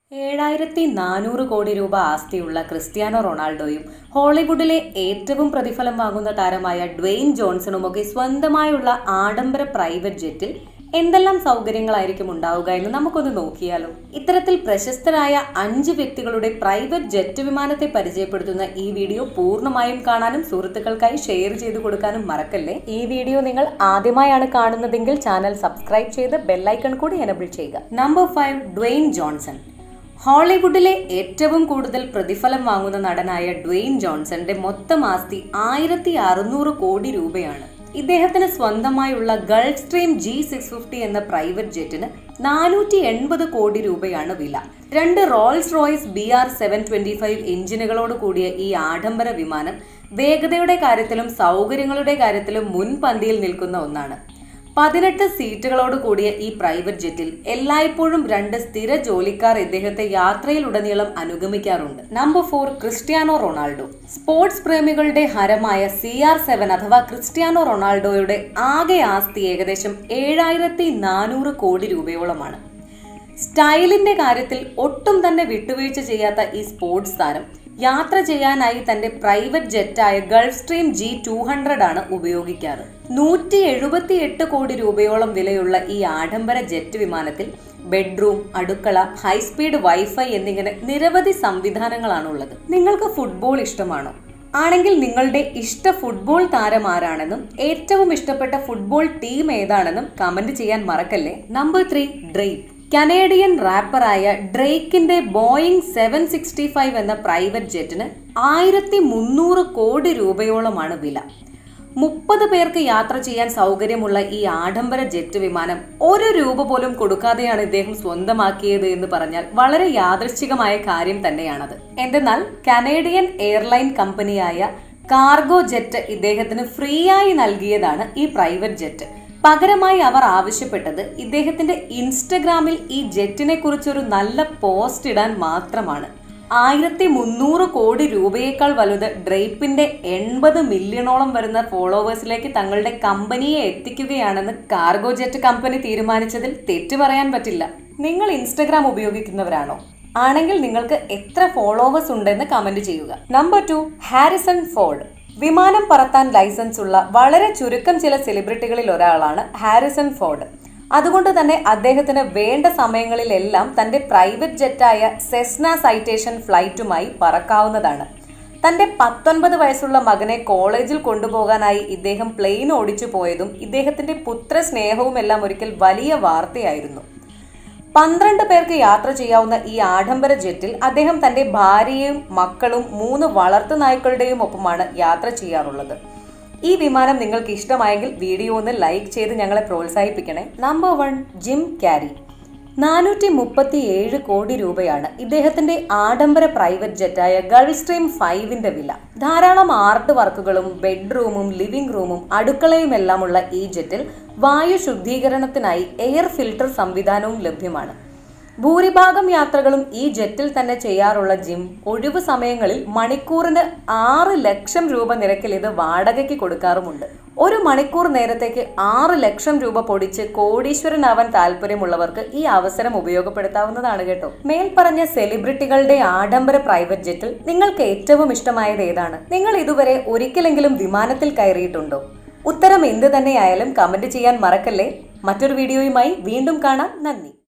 ഏഴായിരത്തി നാനൂറ് കോടി രൂപ ആസ്തിയുള്ള ക്രിസ്ത്യാനോ റൊണാൾഡോയും ഹോളിവുഡിലെ ഏറ്റവും പ്രതിഫലം വാങ്ങുന്ന താരമായ ഡ്വെയിൻ ജോൺസണുമൊക്കെ സ്വന്തമായുള്ള ആഡംബര പ്രൈവറ്റ് ജെറ്റിൽ എന്തെല്ലാം സൗകര്യങ്ങളായിരിക്കും ഉണ്ടാവുക എന്ന് നമുക്കൊന്ന് നോക്കിയാലോ ഇത്തരത്തിൽ പ്രശസ്തരായ അഞ്ച് വ്യക്തികളുടെ പ്രൈവറ്റ് ജെറ്റ് വിമാനത്തെ പരിചയപ്പെടുത്തുന്ന ഈ വീഡിയോ പൂർണ്ണമായും കാണാനും സുഹൃത്തുക്കൾക്കായി ഷെയർ ചെയ്തു കൊടുക്കാനും മറക്കല്ലേ ഈ വീഡിയോ നിങ്ങൾ ആദ്യമായാണ് കാണുന്നതെങ്കിൽ ചാനൽ സബ്സ്ക്രൈബ് ചെയ്ത് ബെല്ലൈക്കൺ കൂടി എനബിൾ ചെയ്യുക നമ്പർ ഫൈവ് ഡ്വെയിൻ ജോൺസൺ ഹോളിവുഡിലെ ഏറ്റവും കൂടുതൽ പ്രതിഫലം വാങ്ങുന്ന നടനായ ഡ്വെയിൻ ജോൺസന്റെ മൊത്തം ആസ്തി ആയിരത്തി അറുന്നൂറ് കോടി രൂപയാണ് ഇദ്ദേഹത്തിന് സ്വന്തമായുള്ള Gulfstream G six fifty എന്ന പ്രൈവറ്റ് ജെറ്റിന് നാനൂറ്റി എൺപത് കോടി രൂപയാണ് വില രണ്ട് Rolls Royce B R seven twenty five എഞ്ചിനുകളോട് കൂടിയ ഈ ആഡംബര വിമാനം വേഗതയുടെ കാര്യത്തിലും സൗകര്യങ്ങളുടെ കാര്യത്തിലും മുൻപന്തിയിൽ നിൽക്കുന്ന ഒന്നാണ് പതിനെട്ട് സീറ്റുകളോട് കൂടിയ ഈ പ്രൈവറ്റ് ജെറ്റിൽ എല്ലായ്പ്പോഴും രണ്ട് സ്ഥിര ജോലിക്കാർ ഇദ്ദേഹത്തെ യാത്രയിലുടനീളം അനുഗമിക്കാറുണ്ട് number four Cristiano Ronaldo sports പ്രേമികളുടെ ഹരമായ സി ആർ സെവൻ അഥവാ ക്രിസ്ത്യാനോ റൊണാൾഡോയുടെ ആകെ ആസ്തി ഏകദേശം ഏഴായിരത്തി നാനൂറ് കോടി രൂപയോളമാണ് സ്റ്റൈലിന്റെ കാര്യത്തിൽ ഒട്ടും തന്നെ വിട്ടുവീഴ്ച ചെയ്യാത്ത ഈ സ്പോർട്സ് താരം യാത്ര ചെയ്യാനായി തന്റെ പ്രൈവറ്റ് ജെറ്റായ Gulfstream G two hundred ആണ് ഉപയോഗിക്കാറ് നൂറ്റി എഴുപത്തി എട്ട് കോടി രൂപയോളം വിലയുള്ള ഈ ആഡംബര ജെറ്റ് വിമാനത്തിൽ ബെഡ്റൂം അടുക്കള ഹൈസ്പീഡ് വൈഫൈ എന്നിങ്ങനെ നിരവധി സംവിധാനങ്ങളാണ് ഉള്ളത് നിങ്ങൾക്ക് ഫുട്ബോൾ ഇഷ്ടമാണോ ആണെങ്കിൽ നിങ്ങളുടെ ഇഷ്ട ഫുട്ബോൾ താരം ആരാണെന്നും ഏറ്റവും ഇഷ്ടപ്പെട്ട ഫുട്ബോൾ ടീം ഏതാണെന്നും കമന്റ് ചെയ്യാൻ മറക്കല്ലേ നമ്പർ ത്രീ ഡ്രെയ്പ് കനേഡിയൻ റാപ്പറായ ഡ്രേക്കിന്റെ ബോയിങ് സെവൻ സിക്സ്റ്റി ഫൈവ് എന്ന പ്രൈവറ്റ് ജെറ്റിന് ആയിരത്തി മുന്നൂറ് കോടി രൂപയോളമാണ് വില മുപ്പത് പേർക്ക് യാത്ര ചെയ്യാൻ സൗകര്യമുള്ള ഈ ആഡംബര ജെറ്റ് വിമാനം ഒരു രൂപ പോലും കൊടുക്കാതെയാണ് ഇദ്ദേഹം സ്വന്തമാക്കിയത് എന്ന് പറഞ്ഞാൽ വളരെ യാദൃശ്ചികമായ കാര്യം തന്നെയാണത് എന്തെന്നാൽ കനേഡിയൻ എയർലൈൻ കമ്പനിയായ കാർഗോ ജെറ്റ് ഇദ്ദേഹത്തിന് ഫ്രീ ആയി നൽകിയതാണ് ഈ പ്രൈവറ്റ് ജെറ്റ് പകരമായി അവർ ആവശ്യപ്പെട്ടത് ഇദ്ദേഹത്തിന്റെ ഇൻസ്റ്റഗ്രാമിൽ ഈ ജെറ്റിനെ കുറിച്ചൊരു നല്ല പോസ്റ്റ് ഇടാൻ മാത്രമാണ് ആയിരത്തി മുന്നൂറ് കോടി രൂപയേക്കാൾ വലുത് ഡ്രേപ്പിന്റെ എൺപത് മില്യണോളം വരുന്ന ഫോളോവേഴ്സിലേക്ക് തങ്ങളുടെ കമ്പനിയെ എത്തിക്കുകയാണെന്ന് കാർഗോ ജെറ്റ് കമ്പനി തീരുമാനിച്ചതിൽ തെറ്റു പറയാൻ പറ്റില്ല നിങ്ങൾ ഇൻസ്റ്റഗ്രാം ഉപയോഗിക്കുന്നവരാണോ ആണെങ്കിൽ നിങ്ങൾക്ക് എത്ര ഫോളോവേഴ്സ് ഉണ്ടെന്ന് കമന്റ് ചെയ്യുക നമ്പർ ടു ഹാരിസൺ ഫോർഡ് വിമാനം പറത്താൻ ലൈസൻസ് ഉള്ള വളരെ ചുരുക്കം ചില സെലിബ്രിറ്റികളിൽ ഒരാളാണ് ഹാരിസൺ ഫോർഡ് അതുകൊണ്ട് തന്നെ അദ്ദേഹത്തിന് വേണ്ട സമയങ്ങളിലെല്ലാം തന്റെ പ്രൈവറ്റ് ജെറ്റായ സെസ്ന സൈറ്റേഷൻ ഫ്ലൈറ്റുമായി പറക്കാവുന്നതാണ് തന്റെ പത്തൊൻപത് വയസ്സുള്ള മകനെ കോളേജിൽ കൊണ്ടുപോകാനായി ഇദ്ദേഹം പ്ലെയിൻ ഓടിച്ചു പോയതും ഇദ്ദേഹത്തിന്റെ പുത്ര സ്നേഹവും എല്ലാം ഒരിക്കൽ വലിയ വാർത്തയായിരുന്നു പന്ത്രണ്ട് പേർക്ക് യാത്ര ചെയ്യാവുന്ന ഈ ആഡംബര ജെറ്റിൽ അദ്ദേഹം തന്റെ ഭാര്യയും മക്കളും മൂന്ന് വളർത്തു നായ്ക്കളുടെയും ഒപ്പമാണ് യാത്ര ചെയ്യാറുള്ളത് ഈ വിമാനം നിങ്ങൾക്ക് ഇഷ്ടമായെങ്കിൽ വീഡിയോ ഒന്ന് ലൈക്ക് ചെയ്ത് ഞങ്ങളെ പ്രോത്സാഹിപ്പിക്കണേ നമ്പർ വൺ ജിം ക്യാരി നാനൂറ്റി മുപ്പത്തി ഏഴ് കോടി രൂപയാണ് ഇദ്ദേഹത്തിന്റെ ആഡംബര പ്രൈവറ്റ് ജെറ്റായ ഗൾഫ് സ്ട്രീം ഫൈവിന്റെ വില ധാരാളം ആർട്ട് വർക്കുകളും ബെഡ്റൂമും ലിവിംഗ് റൂമും അടുക്കളയും എല്ലാമുള്ള ഈ ജെറ്റിൽ വായു ശുദ്ധീകരണത്തിനായി എയർ ഫിൽട്ടർ സംവിധാനവും ലഭ്യമാണ് ഭൂരിഭാഗം യാത്രകളും ഈ ജെറ്റിൽ തന്നെ ചെയ്യാറുള്ള ജിം ഒഴിവു സമയങ്ങളിൽ മണിക്കൂറിന് ആറ് ലക്ഷം രൂപ നിരക്കിൽ ഇത് വാടകയ്ക്ക് കൊടുക്കാറുമുണ്ട് ഒരു മണിക്കൂർ നേരത്തേക്ക് ആറ് ലക്ഷം രൂപ പൊടിച്ച് കോടീശ്വരനാവാൻ താല്പര്യമുള്ളവർക്ക് ഈ അവസരം ഉപയോഗപ്പെടുത്താവുന്നതാണ് കേട്ടോ മേൽപ്പറഞ്ഞ സെലിബ്രിറ്റികളുടെ ആഡംബര പ്രൈവറ്റ് ജെറ്റിൽ നിങ്ങൾക്ക് ഏറ്റവും ഇഷ്ടമായത് ഏതാണ് നിങ്ങൾ ഇതുവരെ ഒരിക്കലെങ്കിലും വിമാനത്തിൽ കയറിയിട്ടുണ്ടോ ഉത്തരം എന്ത് തന്നെയായാലും കമന്റ് ചെയ്യാൻ മറക്കല്ലേ മറ്റൊരു വീഡിയോയുമായി വീണ്ടും കാണാം നന്ദി